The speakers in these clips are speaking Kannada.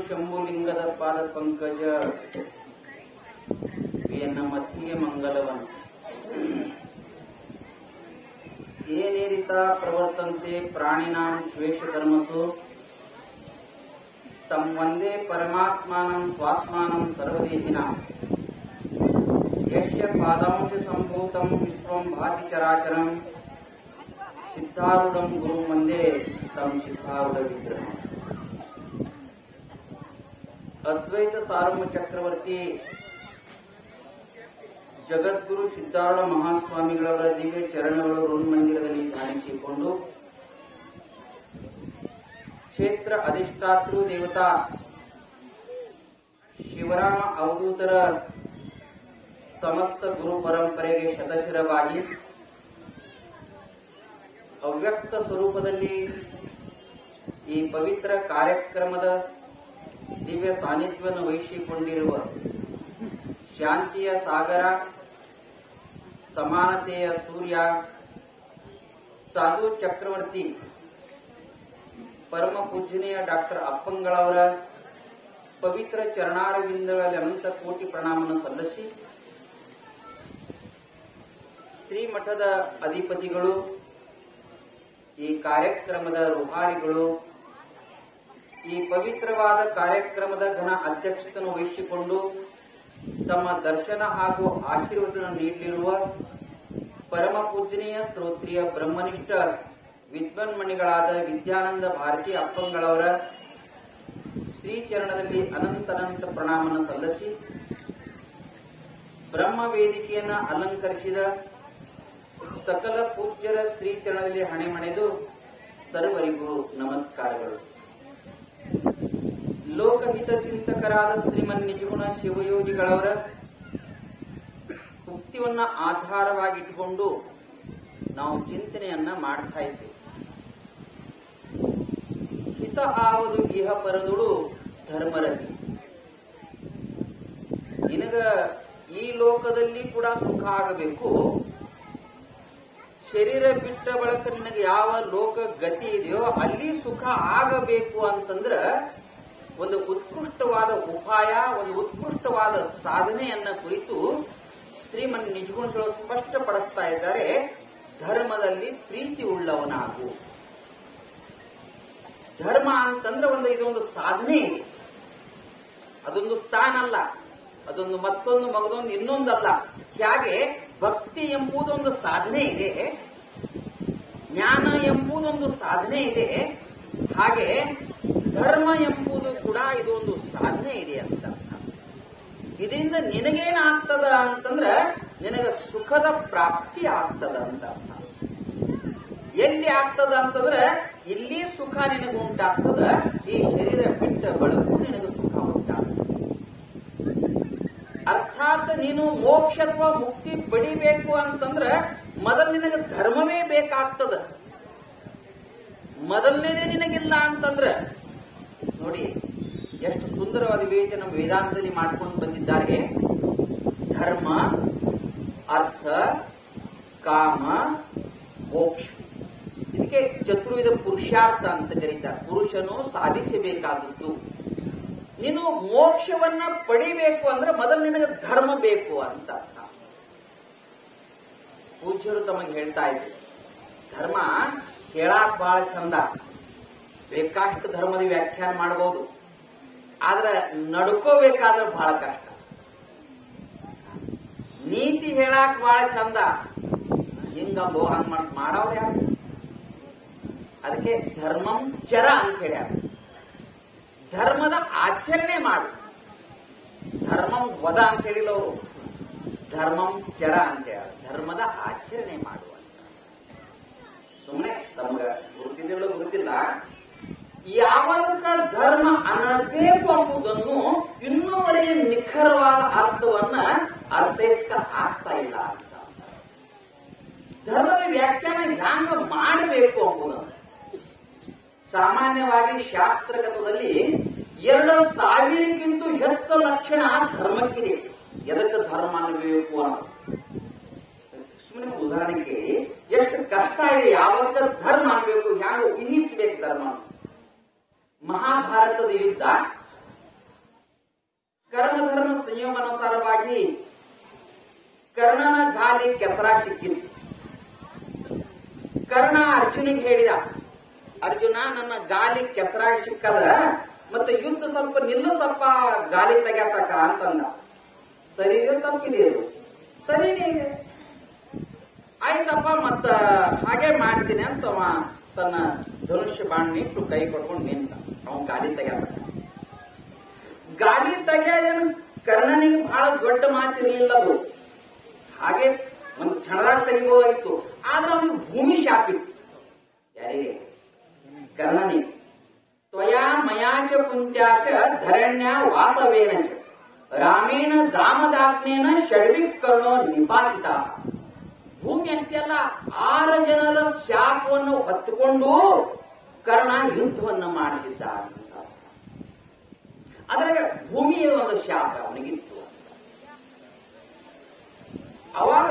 ಶಂಭುಲಿಂಗದ ಪಾದ ಪಂಕಜ ಎನ್ನ ಮತ್ತಿಗೆ ಮಂಗಲವನ್ನು ಏನೇರಿತ ಪ್ರವರ್ತಂತೆ ಪ್ರಾಣಿನಾಂ ಶ್ವೇಷಕರ್ಮಸು ತಂ ವಂದೇ ಪರಮಾತ್ಮಾನಂ ಸ್ವಾತ್ಮಾನಂ ಸರ್ವದೇಹಿನಾಂ ಯಶ್ಯ ಪಾದಾಂಶ ಸಂಭೂತಂ ವಿಶ್ವಂ ಭಾತಿ ಚರಾಚರಂ ಸಿದ್ಧಾರೂಢಂ ಗುರು ವಂದೇ ತಂ ಸಿದ್ಧಾರೂಢ ವಿಗ್ರಹಂ ಅದ್ವೈತ ಸಾರಮ್ಮ ಚಕ್ರವರ್ತಿ ಜಗದ್ಗುರು ಸಿದ್ಧಾರೂಢ ಮಹಾಸ್ವಾಮಿಗಳವರ ದಿವ್ಯ ಚರಣಗಳು ಋಣ್ ಮಂದಿರದಲ್ಲಿ ಧ್ಯಾನಿಸಿಕೊಂಡು ಕ್ಷೇತ್ರ ಅಧಿಷ್ಠಾತೃ ದೇವತಾ ಶಿವರಾಮ ಅವಧೂತರ ಸಮಸ್ತ ಗುರು ಪರಂಪರೆಗೆ ಶತಶಿರವಾಗಿ ಅವ್ಯಕ್ತ ಸ್ವರೂಪದಲ್ಲಿ ಈ ಪವಿತ್ರ ಕಾರ್ಯಕ್ರಮದ ದಿವ್ಯ ಸಾನ್ನಿಧ್ಯವನ್ನು ವಹಿಸಿಕೊಂಡಿರುವ ಶಾಂತಿಯ ಸಾಗರ ಸಮಾನತೆಯ ಸೂರ್ಯ ಸಾಧು ಚಕ್ರವರ್ತಿ ಪರಮ ಪೂಜನೀಯ ಡಾಕ್ಟರ್ ಅಪ್ಪಂಗಳವರ ಪವಿತ್ರ ಚರಣಾರವಿಂದಗಳಲ್ಲಿ ಅನಂತ ಕೋಟಿ ಪ್ರಣಾಮವನ್ನು ಸಲ್ಲಿಸಿ ಶ್ರೀಮಠದ ಅಧಿಪತಿಗಳು ಈ ಕಾರ್ಯಕ್ರಮದ ರೂಹಾರಿಗಳು ಈ ಪವಿತ್ರವಾದ ಕಾರ್ಯಕ್ರಮದ ಘನ ಅಧ್ಯಕ್ಷತನ್ನು ವಹಿಸಿಕೊಂಡು ತಮ್ಮ ದರ್ಶನ ಹಾಗೂ ಆಶೀರ್ವಚನ ನೀಡಲಿರುವ ಪರಮ ಪೂಜನೀಯ ಶ್ರೋತ್ರಿಯ ಬ್ರಹ್ಮನಿಷ್ಠ ವಿದ್ವನ್ಮಣಿಗಳಾದ ವಿದ್ಯಾನಂದ ಭಾರತಿ ಅಪ್ಪಂಗಳವರ ಶ್ರೀಚರಣದಲ್ಲಿ ಅನಂತನಂತ ಪ್ರಣಾಮನ ಸಲ್ಲಿಸಿ ಬ್ರಹ್ಮ ವೇದಿಕೆಯನ್ನ ಅಲಂಕರಿಸಿದ ಸಕಲ ಪೂಜ್ಯರ ಶ್ರೀಚರಣದಲ್ಲಿ ಹಣೆಮಣೆದು ಸರ್ವರಿಗೂ ನಮಸ್ಕಾರಗಳು ಲೋಕಹಿತ ಚಿಂತಕರಾದ ಶ್ರೀಮನ್ ನಿಜಗುಣ ಶಿವಯೋಗಿಗಳವರ ಉಕ್ತಿಯನ್ನ ಆಧಾರವಾಗಿಟ್ಟುಕೊಂಡು ನಾವು ಚಿಂತನೆಯನ್ನ ಮಾಡ್ತಾ ಇದ್ದೇವೆ ಹಿತ ಆವದು ಇಹ ಪರದುಡು ಧರ್ಮರತಿ ನಿನಗ ಈ ಲೋಕದಲ್ಲಿ ಕೂಡ ಸುಖ ಆಗಬೇಕು ಶರೀರ ಬಿಟ್ಟ ಬಳಕ ನಿನಗೆ ಯಾವ ಲೋಕ ಗತಿ ಇದೆಯೋ ಅಲ್ಲಿ ಸುಖ ಆಗಬೇಕು ಅಂತಂದ್ರ ಒಂದು ಉತ್ಕೃಷ್ಟವಾದ ಉಪಾಯ ಒಂದು ಉತ್ಕೃಷ್ಟವಾದ ಸಾಧನೆಯನ್ನ ಕುರಿತು ಶ್ರೀಮನ್ ನಿಜಗುಣಗಳು ಸ್ಪಷ್ಟಪಡಿಸ್ತಾ ಇದ್ದಾರೆ ಧರ್ಮದಲ್ಲಿ ಪ್ರೀತಿ ಉಳ್ಳವನಾಗು ಧರ್ಮ ಅಂತಂದ್ರೆ ಒಂದು ಇದೊಂದು ಸಾಧನೆ ಇದೆ ಅದೊಂದು ಸ್ಥಾನ ಅಲ್ಲ ಅದೊಂದು ಮತ್ತೊಂದು ಮಗದೊಂದು ಇನ್ನೊಂದಲ್ಲ ಹಾಗೆ ಭಕ್ತಿ ಎಂಬುದೊಂದು ಸಾಧನೆ ಇದೆ ಜ್ಞಾನ ಎಂಬುದೊಂದು ಸಾಧನೆ ಇದೆ ಹಾಗೆ ಧರ್ಮ ಎಂಬುದು ಕೂಡ ಇದೊಂದು ಸಾಧನೆ ಇದೆ ಅಂತ ಇದರಿಂದ ನಿನಗೇನಾಗ್ತದ ಅಂತಂದ್ರ ನಿನಗ ಸುಖದ ಪ್ರಾಪ್ತಿ ಆಗ್ತದ ಅಂತ ಅರ್ಥ ಎಲ್ಲಿ ಆಗ್ತದ ಅಂತಂದ್ರ ಇಲ್ಲಿ ಸುಖ ನಿನಗೆ ಉಂಟಾಗ್ತದ ಈ ಶರೀರ ಬಿಟ್ಟ ಬಳಕು ನಿನಗೆ ಸುಖ ಉಂಟಾಗ್ತದ ಅರ್ಥಾತ್ ನೀನು ಮೋಕ್ಷ ಅಥವಾ ಮುಕ್ತಿ ಪಡಿಬೇಕು ಅಂತಂದ್ರ ಮೊದಲು ನಿನಗೆ ಧರ್ಮವೇ ಬೇಕಾಗ್ತದ ಮೊದಲನೇದೇ ನಿನಗಿಲ್ಲ ಅಂತಂದ್ರ ನೋಡಿ ಎಷ್ಟು ಸುಂದರವಾದ ವಿವೇಚನೆ ನಮ್ಮ ವೇದಾಂತದಲ್ಲಿ ಮಾಡ್ಕೊಂಡು ಬಂದಿದ್ದಾರೆ ಧರ್ಮ ಅರ್ಥ ಕಾಮ ಮೋಕ್ಷ ಇದಕ್ಕೆ ಚತುರ್ವಿಧ ಪುರುಷಾರ್ಥ ಅಂತ ಕರೀತಾರೆ ಪುರುಷನು ಸಾಧಿಸಬೇಕಾದದ್ದು ನೀನು ಮೋಕ್ಷವನ್ನ ಪಡಿಬೇಕು ಅಂದ್ರೆ ಮೊದಲು ನಿನಗೆ ಧರ್ಮ ಬೇಕು ಅಂತ ಅರ್ಥ ಪೂಜ್ಯರು ತಮಗೆ ಹೇಳ್ತಾ ಇದ್ರು ಧರ್ಮ ಕೇಳಾಕ್ ಬಹಳ ಚಂದ ಬೇಕಾಷ್ಟು ಧರ್ಮದ ವ್ಯಾಖ್ಯಾನ ಮಾಡಬಹುದು ಆದ್ರೆ ನಡ್ಕೋಬೇಕಾದ್ರೆ ಬಹಳ ಕಷ್ಟ ನೀತಿ ಹೇಳಾಕ್ ಬಹಳ ಚಂದ ಹಿಂಗ ಹಂಗ್ ಮಾಡ್ ಮಾಡವ್ರ ಯಾರು ಅದಕ್ಕೆ ಧರ್ಮಂ ಚರ ಅಂತ ಹೇಳ್ಯಾರ ಧರ್ಮದ ಆಚರಣೆ ಮಾಡು ಧರ್ಮಂ ವದ ಅಂತ ಹೇಳಿಲ್ಲ ಅವರು ಧರ್ಮಂ ಚರ ಅಂತ ಹೇಳ ಧರ್ಮದ ಆಚರಣೆ ಮಾಡು ಅಂತ ಸುಮ್ಮನೆ ತಮಗ ಗುರುತಿದ್ದಿಲ್ಲ ಗುರುತಿಲ್ಲ ಯಾವಾಗ ಧರ್ಮ ಅನ್ನಬೇಕು ಎಂಬುದನ್ನು ಇನ್ನೂವರೆಗೆ ನಿಖರವಾದ ಅರ್ಥವನ್ನ ಅರ್ಥೈಸ್ಕ ಆಗ್ತಾ ಇಲ್ಲ ಅಂತ ಧರ್ಮದ ವ್ಯಾಖ್ಯಾನ ಹ್ಯಾಂಗ ಮಾಡಬೇಕು ಎಂಬುದನ್ನು ಸಾಮಾನ್ಯವಾಗಿ ಶಾಸ್ತ್ರಗತದಲ್ಲಿ ಎರಡು ಸಾವಿರಕ್ಕಿಂತ ಹೆಚ್ಚು ಲಕ್ಷಣ ಧರ್ಮಕ್ಕಿದೆ ಎದಕ್ಕೆ ಧರ್ಮ ಅನ್ನಬೇಕು ಅನ್ನೋದು ಸುಮ್ಮನೆ ಒಂದು ಉದಾಹರಣೆ ಕೇಳಿ ಎಷ್ಟು ಕಷ್ಟ ಇದೆ ಯಾವಾಗ ಧರ್ಮ ಅನ್ಬೇಕು ಹ್ಯಾಂಗ ಊಹಿಸ್ಬೇಕು ಧರ್ಮ ಮಹಾಭಾರತದ ಯುದ್ಧ ಕರ್ಮ ಧರ್ಮ ಸಂಯೋಗಾನುಸಾರವಾಗಿ ಕರ್ಣನ ಗಾಲಿ ಕೆಸರಾಗಿ ಸಿಕ್ಕಿತ್ತು ಕರ್ಣ ಅರ್ಜುನಿಗೆ ಹೇಳಿದ ಅರ್ಜುನ ನನ್ನ ಗಾಲಿ ಕೆಸರಾಗಿ ಸಿಕ್ಕದ ಮತ್ತೆ ಯುದ್ಧ ಸ್ವಲ್ಪ ನಿಲ್ಲು ಸ್ವಲ್ಪ ಗಾಲಿ ತೆಗ್ಯಾತಕ ಅಂತಂದ ಸರಿ ಇದೆ ತಪ್ಪಿದೆ ಇದು ಸರಿನೇ ಇದೆ ಆಯ್ತಪ್ಪ ಮತ್ತ ಹಾಗೆ ಮಾಡ್ತೀನಿ ಅಂತ ಅವ ತನ್ನ ಧನುಷ್ಯ ಬಾಣ್ ಇಟ್ಟು ಕೈ ಕೊಟ್ಕೊಂಡು ನಿಂತ ಅವನ್ ಗಾಲಿ ತೆಗ್ಯಾತಕ ಗಾಲಿ ತೆಗೆಯೋದೇನು ಕರ್ಣನಿಗೆ ಬಹಳ ದೊಡ್ಡ ಮಾತಿರ್ಲಿಲ್ಲ ಅದು ಹಾಗೆ ಒಂದು ಕ್ಷಣದಾಗ ತೆಗಿಬಹುದಾಗಿತ್ತು ಆದ್ರೆ ಅವನಿಗೆ ಭೂಮಿ ಶಾಪಿತ್ತು ಯಾರಿಗೆ ಕರ್ಣನಿಗೆ ತ್ವಯಾ ಮಯಾಚ ಕುಂತ್ಯಾಚ ಧರಣ್ಯ ವಾಸವೇನ ಚ ರಾಮೇಣ ಜಾಮದಾಗ್ನೇನ ಷಡ್ವಿಕ್ ಕರ್ಣೋ ನಿಪಾತಿತ ಭೂಮಿ ಅಷ್ಟೇ ಅಲ್ಲ ಆರು ಜನರ ಶಾಪವನ್ನು ಹೊತ್ತುಕೊಂಡು ಕರ್ಣ ಯುದ್ಧವನ್ನು ಮಾಡಲಿದ್ದ ಅಂತ ಅದ್ರಾಗ ಭೂಮಿ ಒಂದು ಶಾಪ ಅವನಿಗಿತ್ತು ಅವಾಗ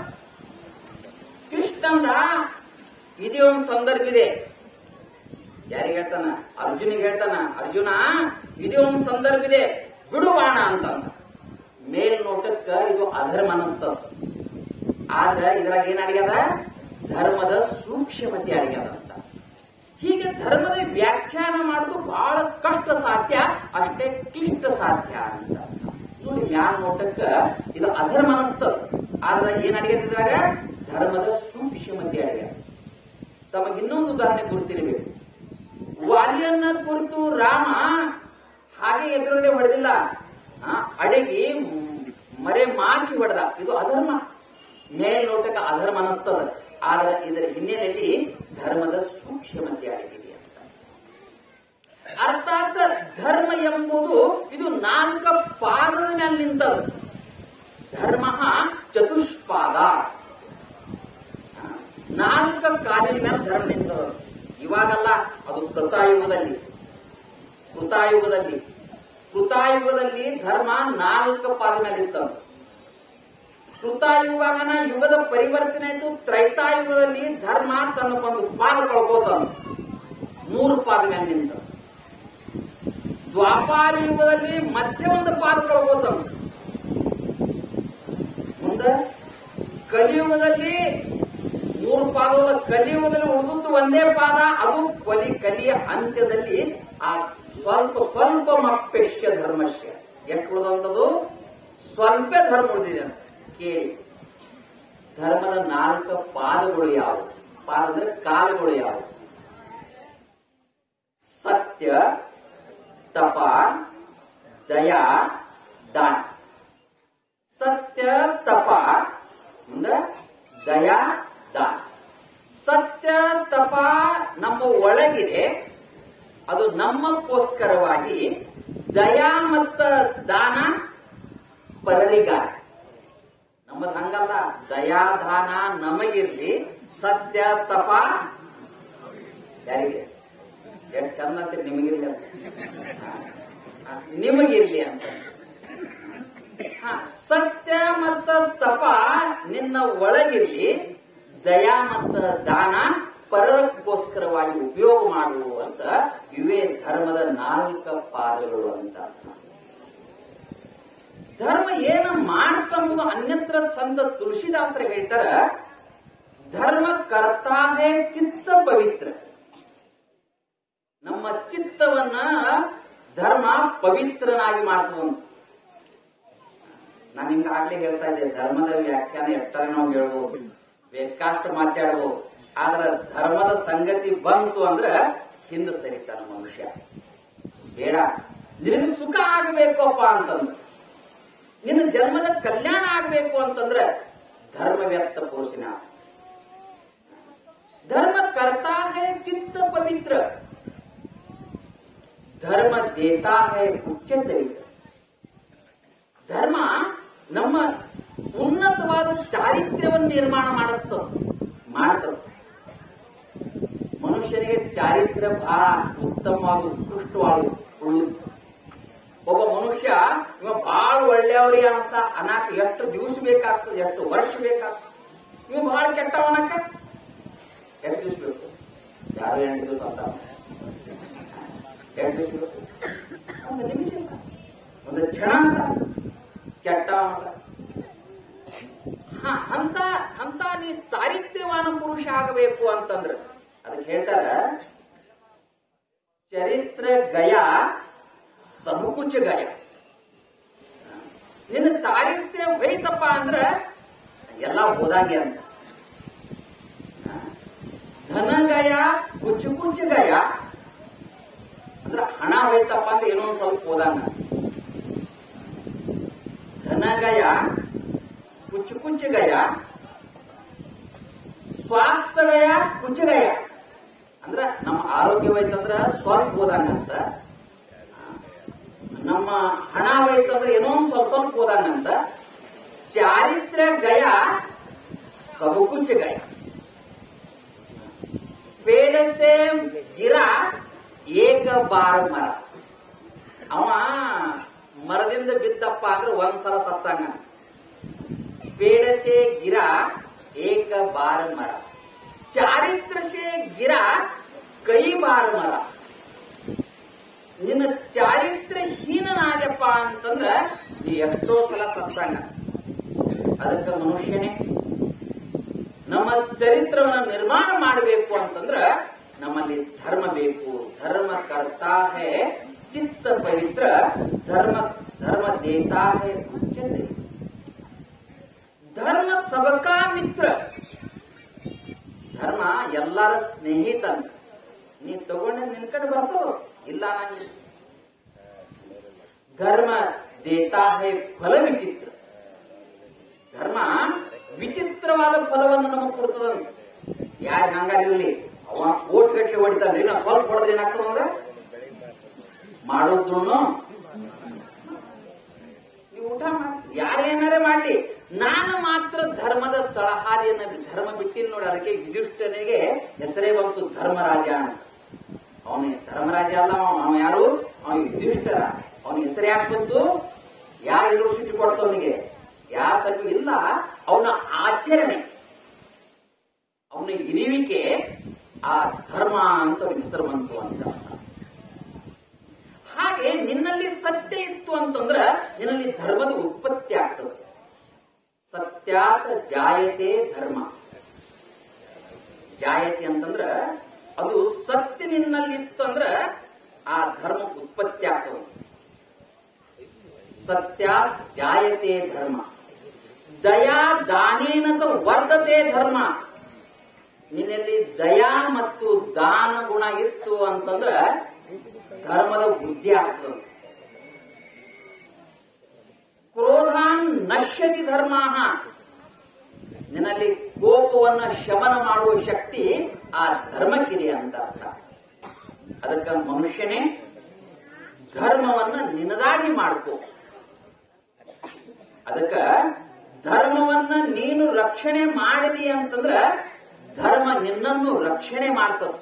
ಕೃಷ್ಣಂದ ಇದೇ ಒಂದು ಸಂದರ್ಭ ಇದೆ ಯಾರಿಗೆ ಹೇಳ್ತಾನ ಅರ್ಜುನಿಗೆ ಹೇಳ್ತಾನ ಅರ್ಜುನ ಇದೇ ಒಂದು ಸಂದರ್ಭ ಇದೆ ಬಿಡು ಬಾಣ ಅಂತಂದ ಮೇಲ್ನೋಟಕ್ಕ ಇದು ಅಧರ್ಮ ಅನಸ್ತದ ಆದ್ರ ಇದ್ರಾಗ ಏನ್ ಅಡಿಗ್ಯದ ಧರ್ಮದ ಸೂಕ್ಷ್ಮತೆ ಅಡಿಗ್ಯದ ಅಂತ ಹೀಗೆ ಧರ್ಮದ ವ್ಯಾಖ್ಯಾನ ಮಾಡೋದು ಬಹಳ ಕಷ್ಟ ಸಾಧ್ಯ ಅಷ್ಟೇ ಕ್ಲಿಷ್ಟ ಸಾಧ್ಯ ಅಂತ ನೋಡಿ ಮ್ಯಾಲ್ ನೋಟಕ್ಕ ಇದು ಅಧರ್ಮ ಅನಸ್ತದ ಆದ್ರ ಏನ್ ಅಡಿಗ್ಯದ ಇದ್ರಾಗ ಧರ್ಮದ ಸೂಕ್ಷ್ಮತೆ ಅಡಿಗ್ಯದ ತಮಗೆ ಇನ್ನೊಂದು ಉದಾಹರಣೆ ಗುರುತಿರಬೇಕು ವಾಲಿಯನ್ನ ಕುರಿತು ರಾಮ ಹಾಗೆ ಎದುರುಗಡೆ ಹೊಡೆದಿಲ್ಲ ಆ, ಅಡಗಿ ಮ್, ಮರೆ ಮಾಚಿ ಹೊಡೆದ ಇದು ಅಧರ್ಮ ಮೇಲ್ನೋಟಕ ಅಧರ್ಮ ಅನಿಸ್ತದ ಆದ್ರೆ ಇದರ ಹಿನ್ನೆಲೆಯಲ್ಲಿ ಧರ್ಮದ ಸೂಕ್ಷ್ಮತೆ ಅಡಗಿದೆ ಅಂತ ಅರ್ಥಾತ್ ಧರ್ಮ ಎಂಬುದು ಇದು ನಾಲ್ಕ ಪಾದದ ಮೇಲೆ ನಿಂತದ ಧರ್ಮ ಚತುಷ್ಪಾದ ನಾಲ್ಕ ಕಾಲಿನ ಮೇಲೆ ಧರ್ಮ ನಿಂತದ ಇವಾಗಲ್ಲ ಅದು ಕೃತಾಯುಗದಲ್ಲಿ ಕೃತಾಯುಗದಲ್ಲಿ ಕೃತಾಯುಗದಲ್ಲಿ ಧರ್ಮ ನಾಲ್ಕು ಪಾದ ಮೇಲೆ ಇರ್ತವ ಕೃತಾಯುಗನ ಯುಗದ ಪರಿವರ್ತನೆ ಆಯ್ತು ತ್ರೈತಾಯುಗದಲ್ಲಿ ಧರ್ಮ ತನ್ನ ಒಂದು ಪಾದ ಕಳ್ಕೋತಾನ ಮೂರು ಪಾದ ಮೇಲೆ ನಿಂತ ದ್ವಾಪಾರ ಯುಗದಲ್ಲಿ ಮಧ್ಯ ಒಂದು ಪಾದ ಕಳ್ಕೋತಾನ ಮುಂದೆ ಕಲಿಯುಗದಲ್ಲಿ ಮೂರು ಪಾದಗಳ ಕಲಿಯುಗದಲ್ಲಿ ಉಳಿದದ್ದು ಒಂದೇ ಪಾದ ಅದು ಕೊಲಿ ಕಲಿಯ ಅಂತ್ಯದಲ್ಲಿ ಆ ಸ್ವಲ್ಪ ಸ್ವಲ್ಪ ಮಪ್ಪೆಷ್ಯ ಧರ್ಮಶ್ಯ ಎಷ್ಟು ಉಳಿದಂಥದ್ದು ಸ್ವಲ್ಪ ಧರ್ಮ ಉಳಿದಿದೆ ಅಂತ ಕೇಳಿ ಧರ್ಮದ ನಾಲ್ಕು ಪಾದಗಳು ಯಾವುವು ಪಾದ ಅಂದ್ರೆ ಕಾಲಗಳು ಯಾವುವು ಸತ್ಯ ತಪ ದಯಾ ದಾನ ಸತ್ಯ ತಪ ಮುಂದೆ ದಯಾ ದಾನ ಸತ್ಯ ತಪ ನಮ್ಮ ಒಳಗಿದೆ ಅದು ನಮ್ಮಕ್ಕೋಸ್ಕರವಾಗಿ ದಯಾ ಮತ್ತ ದಾನ ಪರರಿಗಾಗಿ ನಮ್ಮದು ಹಂಗಲ್ಲ ದಯಾ ದಾನ ನಮಗಿರ್ಲಿ ಸತ್ಯ ತಪ ಯಾರಿಗೆ ಎಷ್ಟು ಚಂದ ಅಂತೀರಿ ನಿಮಗಿರ್ಲಿ ಅಂತ ಹಾ, ನಿಮಗಿರ್ಲಿ ಅಂತ ಹಾ, ಸತ್ಯ ಮತ್ತ ತಪ ನಿನ್ನ ಒಳಗಿರ್ಲಿ ದಯಾ ಮತ್ತ ದಾನ ಪರಕ್ಕೋಸ್ಕರವಾಗಿ ಉಪಯೋಗ ಮಾಡು ಅಂತ ಇವೇ ಧರ್ಮದ ನಾಲ್ಕ ಪಾದಗಳು ಅಂತ ಅರ್ಥ. ಧರ್ಮ ಏನ ಮಾಡ್ತಂಬುದು ಅನ್ಯತ್ರ ಸಂತ ತುಳಸಿದಾಸರು ಹೇಳ್ತಾರ ಧರ್ಮ ಕರ್ತಾಹೇ ಚಿತ್ತ ಪವಿತ್ರ ನಮ್ಮ ಚಿತ್ತವನ್ನ ಧರ್ಮ ಪವಿತ್ರನಾಗಿ ಮಾಡ್ತದಂತ ನಾನು ನಿಮ್ಗೆ ಆಗ್ಲೇ ಹೇಳ್ತಾ ಇದ್ದೆ ಧರ್ಮದ ವ್ಯಾಖ್ಯಾನ ಎಷ್ಟಾಗ ನಾವು ಹೇಳ್ಬೋದು ಬೇಕಾಷ್ಟು ಮಾತಾಡ್ಬೋದು ಆದ್ರ ಧರ್ಮದ ಸಂಗತಿ ಬಂತು ಅಂದ್ರ ಹಿಂದೆ ಸರಿತಾನ ಮನುಷ್ಯ ಬೇಡ ನಿನಗೆ ಸುಖ ಆಗಬೇಕಪ್ಪ ಅಂತಂದ್ರೆ ನಿನ್ನ ಜನ್ಮದ ಕಲ್ಯಾಣ ಆಗ್ಬೇಕು ಅಂತಂದ್ರೆ ಧರ್ಮ ವ್ಯಕ್ತ ಪುರುಷನ ಧರ್ಮ ಕರ್ತಾ ಹೇ ಚಿತ್ತ ಪವಿತ್ರ ಧರ್ಮ ದೇತಾ ಹೇ ಉಚ್ಚ ಚರಿತ್ರ ಧರ್ಮ ನಮ್ಮ ಉನ್ನತವಾದ ಚಾರಿತ್ರ್ಯವನ್ನು ನಿರ್ಮಾಣ ಮಾಡಿಸ್ತದ ಮಾಡ್ತದ ಮನುಷ್ಯನಿಗೆ ಚಾರಿತ್ರ್ಯ ಬಹಳ ಉತ್ತಮವಾದ ಉತ್ಕೃಷ್ಟವಾದ ಉಳ್ಳುತ್ತೆ ಒಬ್ಬ ಮನುಷ್ಯ ಇವ ಬಹಳ ಒಳ್ಳೆಯವ್ರಿಗೆ ಅನ್ಸ ಅನಾಕ ಎಷ್ಟು ದಿವಸ ಬೇಕಾಗ್ತದೆ ಎಷ್ಟು ವರ್ಷ ಬೇಕಾಗ್ತದೆ ಇವ ಬಹಳ ಕೆಟ್ಟವನಕ್ಕ ಎಷ್ಟು ದಿವಸ ಬೇಕು ಯಾರು ಎಂಟು ದಿವಸ ಅಂತ ಎಷ್ಟು ದಿವಸ ಬೇಕು ಒಂದು ನಿಮಿಷ ಸಾಕು. ಒಂದು ಕ್ಷಣ ಕೆಟ್ಟ ಮನುಷ್ಯ. ಹ, ಅಂತ ಅಂತ ನೀ ಚಾರಿತ್ರ್ಯವಾನ ಪುರುಷ ಆಗಬೇಕು ಅಂತಂದ್ರ ಅದಕ್ಕೆ ಹೇಳ್ತಾರ ಚರಿತ್ರ ಗಯ ಸಮಕುಚ ಗಯ ನಿನ್ನ ಚಾರಿತ್ರ್ಯ ಹೋಯ್ತಪ್ಪ ಅಂದ್ರ ಎಲ್ಲ ಹೋದಾಗೆ ಅಂತ ಧನಗಯ ಕುಚ್ಚು ಕುಚ್ಚು ಗಯ ಅಂದ್ರ ಹಣ ಹೋಯ್ತಪ್ಪ ಅಂದ್ರೆ ಏನೋ ಒಂದ್ ಸ್ವಲ್ಪ ಹೋದಂಗ ಧನಗಯ ಕುಚ್ಚು ಕುಚ್ಚು ಗಯ ಸ್ವಾಸ್ಥ್ಯಗಯ ಕುಚ್ಚಗಯ ಅಂದ್ರ ನಮ್ಮ ಆರೋಗ್ಯ ಹೋಯ್ತಂದ್ರ ಸ್ವಲ್ಪ ಹೋದಂಗಂತ ನಮ್ಮ ಹಣ ಹೋಯ್ತಂದ್ರ ಏನೋ ಒಂದ್ ಸ್ವಲ್ಪ ಸ್ವಲ್ಪ ಹೋದಂಗಂತ ಚಾರಿತ್ರ್ಯ ಗಯ ಸಬಕುಚ್ಚ ಗಯ ಪೇಡ ಸೆ ಗಿರ ಏಕ ಬಾರ ಮರ ಅವ ಮರದಿಂದ ಬಿದ್ದಪ್ಪ ಅಂದ್ರೆ ಒಂದ್ಸಲ ಸತ್ತಂಗ ಪೇಡ ಸೆ ಗಿರ ಏಕ ಬಾರ ಮರ ಚಾರಿತ್ರ ಸೆ ಗಿರ ಕೈ ಬಾರ ಮರ ನಿನ್ನ ಚಾರಿತ್ರ್ಯ ಹೀನನಾದ್ಯಪ್ಪ ಅಂತಂದ್ರ ನೀ ಎಷ್ಟೋ ಸಲ ಸತ್ತಂಗ ಅದಕ್ಕೆ ಮನುಷ್ಯನೇ ನಮ್ಮ ಚರಿತ್ರವನ್ನ ನಿರ್ಮಾಣ ಮಾಡಬೇಕು ಅಂತಂದ್ರ ನಮ್ಮಲ್ಲಿ ಧರ್ಮ ಬೇಕು ಧರ್ಮ ಕರ್ತಾ ಹೇ ಚಿತ್ತ ಪವಿತ್ರ ಧರ್ಮ ಧರ್ಮ ದೇತಾ ಹೇ ಉಚ್ಯತೆ ಧರ್ಮ ಸಬಕಾ ಮಿತ್ರ ಧರ್ಮ ಎಲ್ಲರ ಸ್ನೇಹಿತ ಅಂತ ನೀ ತಗೊಂಡ ನಿನ್ ಕಡೆ ಬರ್ತಾವ ಇಲ್ಲ ನಂಗೆ ಧರ್ಮ ದೇತಾ ಹೇ ಫಲ ವಿಚಿತ್ರ ಧರ್ಮ ವಿಚಿತ್ರವಾದ ಫಲವನ್ನು ನಮಗೆ ಕೊಡ್ತದಂತ ಯಾರು ಹಂಗಾರಿರ್ಲಿ ಅವ ಕೋಟ್ ಗಟ್ಟಲೆ ಹೊಡಿತಾನ್ರಿ ನಾ ಸ್ವಲ್ಪ ಹೊಡೆದ್ರೆ ಏನಾಗ್ತದ ಅಂದ್ರೆ ಮಾಡೋದ್ರು ನೀವು ಊಟ ಮಾಡಿ ಯಾರೇನಾರೇ ಮಾಡ್ಲಿ ನಾನು ಮಾತ್ರ ಧರ್ಮದ ತಳಹಾದಿಯನ್ನ ಬಿ- ಧರ್ಮ ಬಿಟ್ಟಿನ ನೋಡಿ ಅದಕ್ಕೆ ಯುಧಿಷ್ಠನಿಗೆ ಹೆಸರೇ ಬಂತು ಧರ್ಮರಾಜ ಅಂತ ಅವನ ಧರ್ಮರಾಜ ಅಲ್ಲ ಅವ ಅವ ಯಾರು ಅವನ ಯುಧಿಷ್ಠರ ಅವನ ಹೆಸರು ಯಾಕೆ ಬಂತು ಯಾ ಯೂನಿವರ್ಸಿಟಿ ಕೊಡ್ತು ಅವನಿಗೆ ಯಾ ಸ್ವಲ್ಪ ಇಲ್ಲ ಅವನ ಆಚರಣೆ ಅವನ ಇರುವಿಕೆ ಆ ಧರ್ಮ ಅಂತ ಅವನಿಗೆ ಹೆಸರು ಬಂತು ಅಂತ ಹಾಗೆ ನಿನ್ನಲ್ಲಿ ಸತ್ಯ ಇತ್ತು ಅಂತಂದ್ರ ನಿನ್ನಲ್ಲಿ ಧರ್ಮದ ಉತ್ಪತ್ತಿ ಆಗ್ತದೆ ಸತ್ಯಾತ ಜಾಯತೆ ಧರ್ಮ ಜಾಯತೆ ಅಂತಂದ್ರ ಅದು ಸತ್ಯ ನಿನ್ನಲ್ಲಿ ಇತ್ತು ಅಂದ್ರ ಆ ಧರ್ಮ ಉತ್ಪತ್ತಿ ಆಗ್ತದೆ ಸತ್ಯಾತ್ ಜಾಯತೆ ಧರ್ಮ ದಯಾ ದಾನೇನ ಚ ವರ್ಧತೆ ಧರ್ಮ ನಿನ್ನಲ್ಲಿ ದಯಾ ಮತ್ತು ದಾನ ಗುಣ ಇತ್ತು ಅಂತಂದ್ರ ಧರ್ಮದ ವೃದ್ಧಿ ಆಗ್ತದೆ ಕ್ರೋಧಾನ್ ನಶ್ಯತಿ ಧರ್ಮ ನಿನ್ನಲ್ಲಿ ಕೋಪವನ್ನ ಶಮನ ಮಾಡುವ ಶಕ್ತಿ ಆ ಧರ್ಮಕ್ಕಿದೆ ಅಂತ ಅರ್ಥ ಅದಕ್ಕೆ ಮನುಷ್ಯನೇ ಧರ್ಮವನ್ನ ನಿನದಾಗಿ ಮಾಡ್ಕೋ ಅದಕ್ಕ ಧರ್ಮವನ್ನ ನೀನು ರಕ್ಷಣೆ ಮಾಡಿದಿ ಅಂತಂದ್ರ ಧರ್ಮ ನಿನ್ನನ್ನು ರಕ್ಷಣೆ ಮಾಡ್ತದ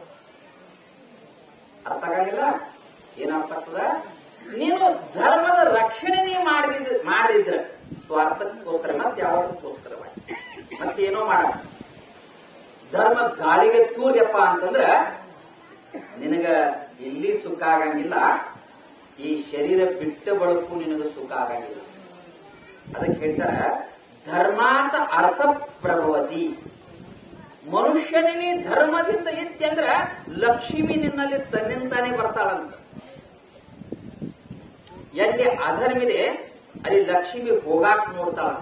ಅರ್ಥ ಆಗಂಗಿಲ್ಲ ಏನರ್ಥ ಆಗ್ತದ ನೀನು ಧರ್ಮದ ರಕ್ಷಣೆ ನೀ ಮಾಡಿದ ಮಾಡದಿದ್ರ ಸ್ವಾರ್ಥಕ್ಕೋಸ್ಕರ ಮತ್ತೆ ಯಾವಾಗಕ್ಕೋಸ್ಕರ ಮತ್ತೇನೋ ಮಾಡ ಧರ್ಮ ಗಾಳಿಗೆ ತೂರ್ಯಪ್ಪ ಅಂತಂದ್ರ ನಿನಗ ಇಲ್ಲಿ ಸುಖ ಆಗಂಗಿಲ್ಲ ಈ ಶರೀರ ಬಿಟ್ಟ ಬಳಕು ನಿನಗ ಸುಖ ಆಗಂಗಿಲ್ಲ ಅದಕ್ಕೆ ಹೇಳ್ತಾರ ಧರ್ಮಾತ ಅರ್ಥ ಪ್ರಭವತಿ ಮನುಷ್ಯನಿಗೆ ಧರ್ಮದಿಂದ ಇತ್ತಂದ್ರ ಲಕ್ಷ್ಮಿ ನಿನ್ನಲ್ಲಿ ತನ್ನಿಂದಾನೇ ಬರ್ತಾಳಂತ ಎಲ್ಲಿ ಅಧರ್ಮಿದೆ ಅಲ್ಲಿ ಲಕ್ಷ್ಮಿ ಹೋಗಾಕ್ ನೋಡ್ತಾಳ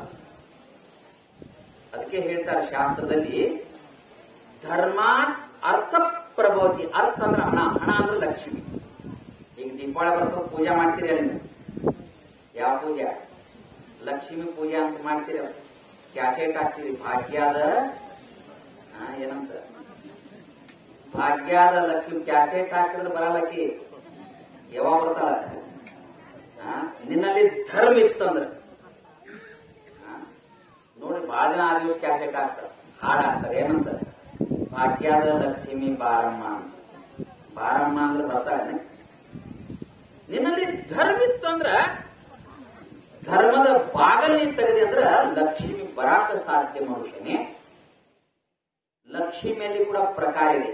ಅದಕ್ಕೆ ಹೇಳ್ತಾರೆ ಶಾಸ್ತ್ರದಲ್ಲಿ ಧರ್ಮ ಅರ್ಥ ಪ್ರಭವತಿ ಅರ್ಥ ಅಂದ್ರೆ ಹಣ ಹಣ ಅಂದ್ರೆ ಲಕ್ಷ್ಮಿ ಈಗ ದೀಪಾವಳಿ ಬರ್ತದ ಪೂಜೆ ಮಾಡ್ತೀರಿ ಹೇಳಿ ನೀವು ಯಾವ ಪೂಜೆ ಲಕ್ಷ್ಮಿ ಪೂಜೆ ಅಂತ ಮಾಡ್ತೀರಿ ಕ್ಯಾಸೆಟ್ ಹಾಕ್ತೀರಿ ಭಾಗ್ಯದ ಆ, ಏನಂತ ಭಾಗ್ಯದ ಲಕ್ಷ್ಮಿ ಕ್ಯಾಸೆಟ್ ಹಾಕಿದ್ರೆ ಬರಲ್ಲಕ್ಕಿ ಯಾವಾಗ ಬರ್ತಾಳ ಆ, ನಿನ್ನಲ್ಲಿ ಧರ್ಮ ಇತ್ತಂದ್ರೆ ಆ, ನೋಡಿ ಬಹಳ ಜನ ಆ ದಿವಸ ಕ್ಯಾಸೆಟ್ ಹಾಕ್ತಾರೆ ಹಾಡ್ ಹಾಕ್ತಾರೆ ಏನಂತ ಭಾಗ್ಯದ ಲಕ್ಷ್ಮಿ ಬಾರಮ್ಮ ಅಂತ ಬಾರಮ್ಮ ಅಂದ್ರೆ ಬರ್ತಾಳೆ ನಿನ್ನಲ್ಲಿ ಧರ್ಮ ಇತ್ತು ಅಂದ್ರ ಧರ್ಮದ ಬಾಗಲಿ ತೆಗೆದಿ ಅಂದ್ರ ಲಕ್ಷ್ಮಿ ಬರಾಕ ಸಾಧ್ಯ ಮನುಷ್ಯನೇ ಲಕ್ಷ್ಮಿಯಲ್ಲಿ ಕೂಡ ಪ್ರಕಾರ ಇದೆ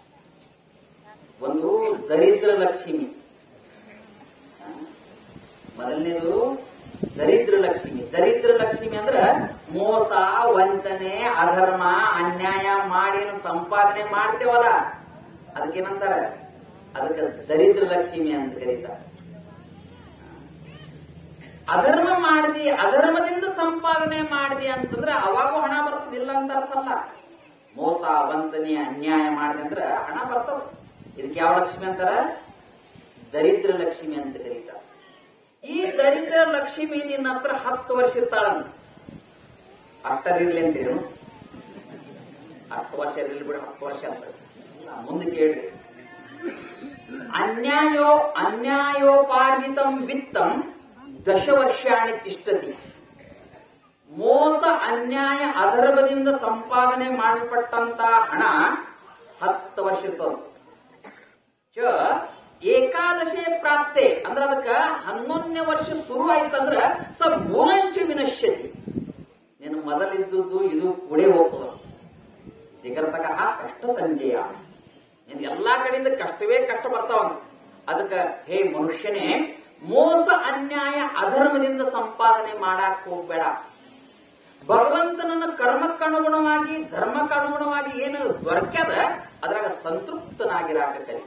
ಒಂದು ದರಿದ್ರ ಲಕ್ಷ್ಮಿ ಆ, ಮೊದಲನೇದು ದರಿದ್ರ ಲಕ್ಷ್ಮಿ ದರಿದ್ರ ಲಕ್ಷ್ಮಿ ಅಂದ್ರ ಮೋಸ ವಂಚನೆ ಅಧರ್ಮ ಅನ್ಯಾಯ ಮಾಡಿ ಸಂಪಾದನೆ ಮಾಡ್ತೇವಲ್ಲ ಅದಕ್ಕೇನಂತಾರ ಅದಕ್ಕೆ ದರಿದ್ರ ಲಕ್ಷ್ಮಿ ಅಂತ ಕರೀತಾರ ಅಧರ್ಮ ಮಾಡ್ದಿ ಅಧರ್ಮದಿಂದ ಸಂಪಾದನೆ ಮಾಡ್ದಿ ಅಂತಂದ್ರೆ ಅವಾಗೂ ಹಣ ಬರ್ತದಿಲ್ಲ ಅಂತ ಅರ್ಥ ಅಲ್ಲ ಮೋಸ ವಂಚನೆ ಅನ್ಯಾಯ ಮಾಡಿದೆ ಅಂದ್ರೆ ಹಣ ಬರ್ತದ ಇದಕ್ಕೆ ಯಾವ ಲಕ್ಷ್ಮಿ ಅಂತಾರ ದರಿದ್ರ ಲಕ್ಷ್ಮಿ ಅಂತ ಕರೀತಾರ ಈ ದರಿದ್ರ ಲಕ್ಷ್ಮಿ ನಿನ್ನ ಹತ್ರ ಹತ್ತು ವರ್ಷ ಇರ್ತಾಳಂತ ಅಷ್ಟರಿರ್ಲಿ ಅಂತೀರಿ ಹತ್ತು ವರ್ಷ ಇರ್ಲಿ ಬಿಡು ಹತ್ತು ವರ್ಷ ಅಂತ ಮುಂದೆ ಕೇಳ್ರಿ ಅನ್ಯಾಯೋ ಅನ್ಯಾಯೋಪಾರ್ಜಿತಂ ವಿತ್ತಂ ದಶ ವರ್ಷಾಣಿ ತಿಷ್ಟತಿ ಮೋಸ ಅನ್ಯಾಯ ಅಧರ್ಮದಿಂದ ಸಂಪಾದನೆ ಮಾಡಲ್ಪಟ್ಟಂತ ಹಣ ಹತ್ತು ವರ್ಷ ಇರ್ತದ ಚ ಏಕಾದಶೆ ಪ್ರಾಪ್ತೆ ಅಂದ್ರ ಅದಕ್ಕ ಹನ್ನೊಂದನೇ ವರ್ಷ ಶುರು ಆಯ್ತಂದ್ರ ಸ ಭೂಮಂಚ ವಿನಶ್ಯತಿ ನೀನು ಮೊದಲಿದ್ದದ್ದು ಇದು ಕೂಡೇ ಹೋಗ್ತದ ದಿಗರ್ತಕ ಕಷ್ಟ ಸಂಜಯ ನೀನು ಎಲ್ಲಾ ಕಡೆಯಿಂದ ಕಷ್ಟವೇ ಕಷ್ಟ ಬರ್ತಾವ ಅದಕ್ಕ ಹೇ ಮನುಷ್ಯನೇ ಮೋಸ ಅನ್ಯಾಯ ಅಧರ್ಮದಿಂದ ಸಂಪಾದನೆ ಮಾಡಾಕ್ ಹೋಗ್ಬೇಡ ಭಗವಂತನನ್ನ ಕರ್ಮಕ್ಕನುಗುಣವಾಗಿ ಧರ್ಮಕ್ಕನುಗುಣವಾಗಿ ಏನು ದೊರಕ್ಯದ ಅದ್ರಾಗ ಸಂತೃಪ್ತನಾಗಿರಾಕ ಕಲಿ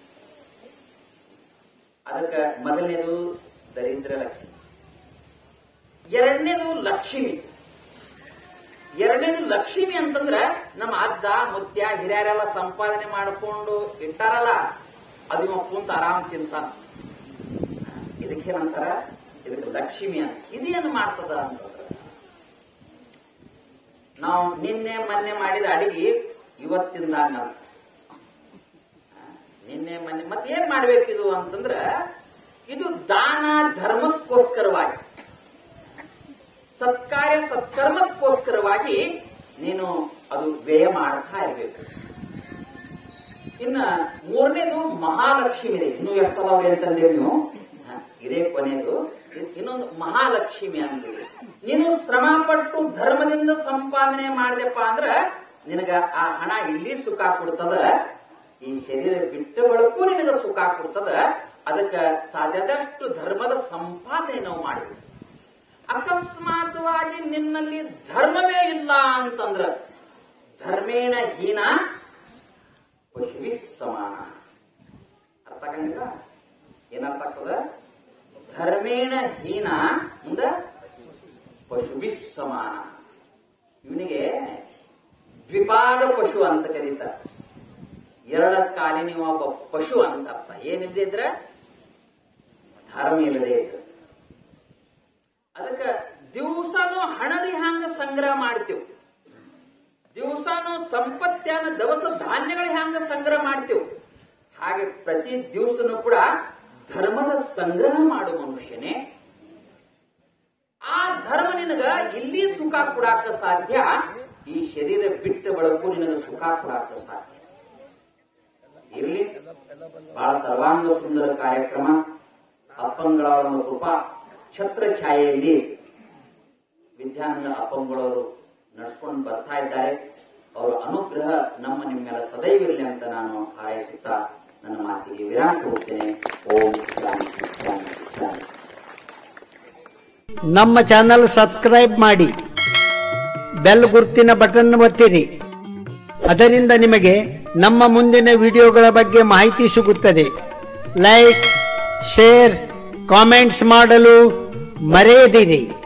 ಅದಕ್ಕ ಮೊದಲನೇದು ದರಿದ್ರ ಲಕ್ಷ್ಮಿ ಎರಡನೇದು ಲಕ್ಷ್ಮಿ ಎರಡನೇದು ಲಕ್ಷ್ಮಿ ಅಂತಂದ್ರ ನಮ್ಮ ಅಜ್ಜ ಮುತ್ಯ ಹಿರಿಯರೆಲ್ಲ ಸಂಪಾದನೆ ಮಾಡಿಕೊಂಡು ಇಟ್ಟಾರಲ್ಲ ಅದು ಇವ ಕುಂತ ಆರಾಮ್ ತಿಂತಾನ ಇದಕ್ಕೇನಂತಾರ ಇದಕ್ಕೆ ಲಕ್ಷ್ಮಿ ಅಂತ ಇದೇನು ಮಾಡ್ತದ ಅಂತಂದ್ರ ನಾವು ನಿನ್ನೆ ಮೊನ್ನೆ ಮಾಡಿದ ಅಡಿಗೆ ಇವತ್ತಿಂದಾಗ ನಿನ್ನೆ ಮೊನ್ನೆ ಮತ್ತೆ ಏನ್ ಮಾಡ್ಬೇಕಿದು ಅಂತಂದ್ರ ಇದು ದಾನ ಧರ್ಮಕ್ಕೋಸ್ಕರವಾಗಿ ಸತ್ಕಾರ್ಯ ಸತ್ಕರ್ಮಕ್ಕೋಸ್ಕರವಾಗಿ ನೀನು ಅದು ವ್ಯಯ ಮಾಡ್ತಾ ಇರಬೇಕು ಇನ್ನ ಮೂರನೇದು ಮಹಾಲಕ್ಷ್ಮಿ ಇದೆ ಇನ್ನು ಎಷ್ಟದವ್ರಿ ಅಂತಂದೇಳಿ ನೀವು ಹ, ಇದೇ ಕೊನೆಯದು ಇದ್- ಇನ್ನೊಂದು ಮಹಾಲಕ್ಷ್ಮಿ ಅಂದಿದೆ ನೀನು ಶ್ರಮ ಪಟ್ಟು ಧರ್ಮದಿಂದ ಸಂಪಾದನೆ ಮಾಡಿದೆಪ್ಪ ಅಂದ್ರ ನಿನಗ ಆ ಹಣ ಇಲ್ಲಿ ಸುಖ ಕೊಡ್ತದ ಈ ಶರೀರ ಬಿಟ್ಟ ಬಳಕು ನಿನಗ ಸುಖ ಕೊಡ್ತದ ಅದಕ್ಕ ಸಾಧ್ಯದಷ್ಟು ಧರ್ಮದ ಸಂಪಾದನೆ ನಾವು ಮಾಡಬೇಕು ಅಕಸ್ಮಾತ್ವಾಗಿ ನಿನ್ನಲ್ಲಿ ಧರ್ಮವೇ ಇಲ್ಲ ಅಂತಂದ್ರ ಧರ್ಮೇಣ ಹೀನ ಪಶುವಿ ಸಮಾನ ಅರ್ಥ ಕಂಡಿಲ್ಲ ಏನರ್ಥ ಆಗ್ತದ ಧರ್ಮೇಣ ಹೀನ ಮುಂದ ಪಶುವಿ ಸಮಾನ ಇವನಿಗೆ ದ್ವಿಪಾದ ಪಶು ಅಂತ ಕರೀತಾರೆ ಎರಡ ಕಾಲಿನ ಒಬ್ಬ ಪಶು ಅಂತ ಅರ್ಥ ಏನಿದೆ ಇದ್ರ ಧರ್ಮ ಇಲ್ಲದೆ ಇದ್ರೆ ಅದಕ್ಕ ದಿವಸನು ಹಣದಿ ಹ್ಯಾಂಗ ಸಂಗ್ರಹ ಮಾಡ್ತೇವ್ ದಿವಸನು ಸಂಪತ್ತ್ಯಾನ ದವಸ ಧಾನ್ಯಗಳ ಹ್ಯಾಂಗ ಸಂಗ್ರಹ ಮಾಡ್ತೇವ್ ಹಾಗೆ ಪ್ರತಿ ದಿವಸನು ಕೂಡ ಧರ್ಮದ ಸಂಗ್ರಹ ಮಾಡು ಮನುಷ್ಯನೇ ಆ ಧರ್ಮ ನಿನಗ ಇಲ್ಲಿ ಸುಖ ಕೊಡಾಕ ಸಾಧ್ಯ ಈ ಶರೀರ ಬಿಟ್ಟ ಬಳಕು ನಿನಗ ಸುಖ ಕೊಡಾಕ ಸಾಧ್ಯ ಇರ್ಲಿ ಬಹಳ ಸರ್ವಾಂಗ ಸುಂದರ ಕಾರ್ಯಕ್ರಮ ಅಪ್ಪಂಗಳ ಒಂದು ಕೃಪಾ ಛತ್ರ ಛಾಯೆಯಲ್ಲಿ ವಿದ್ಯಾನಂದ ಅಪ್ಪಂಗಳವರು ನಡ್ಸ್ಕೊಂಡು ಬರ್ತಾ ಇದ್ದಾರೆ ಅವರ ಅನುಗ್ರಹ ನಮ್ಮ ನಿಮ್ಮೆಲ್ಲ ಸದೈವಿರಲಿ ಅಂತ ನಾನು ಹಾರೈಸುತ್ತಾ ನನ್ನ ಮಾತಿಗೆ ವಿರಾಮ ಕೊಡುತ್ತೇನೆ ಓಂ ಶಾಂತಿ ಶಾಂತಿ ಶಾಂತಿ ನಮ್ಮ ಚಾನಲ್ ಸಬ್ಸ್ಕ್ರೈಬ್ ಮಾಡಿ ಬೆಲ್ ಗುರುತಿನ ಬಟನ್ ಒತ್ತಿರಿ ಅದರಿಂದ ನಿಮಗೆ ನಮ್ಮ ಮುಂದಿನ ವಿಡಿಯೋಗಳ ಬಗ್ಗೆ ಮಾಹಿತಿ ಸಿಗುತ್ತದೆ ಲೈಕ್ ಶೇರ್ ಕಾಮೆಂಟ್ಸ್ ಮಾಡಲು ಮರೆಯದಿರಿ